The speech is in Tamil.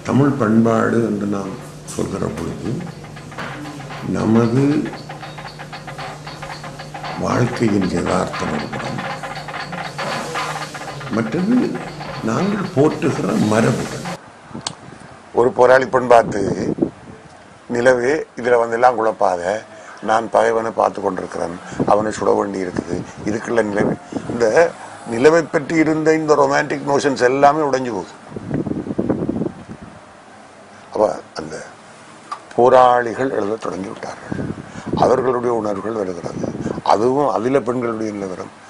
தமிழ் பண்பாடு என்று நாம் சொல்கிற பொழுது நமது வாழ்க்கையின் யதார்த்தம் ஒரு புறம் மற்றது நாங்கள் போற்றுகிற மரபுகள் ஒரு போராளி பெண் பார்த்து நிலவே இதில் வந்து எல்லாம் குழப்பாத நான் பகைவனை பார்த்து கொண்டிருக்கிறேன் அவனை சுட வேண்டி இருக்குது இதுக்குள்ள நிலவு இந்த நிலவை பற்றி இருந்த இந்த ரொமான்டிக் நோஷன்ஸ் எல்லாமே உடைஞ்சு போகுது அப்ப அந்த போராளிகள் எழுத தொடங்கி விட்டார்கள் அவர்களுடைய உணர்வுகள் வருகிறது அதுவும் அதில் பெண்களுடைய நிலவரம்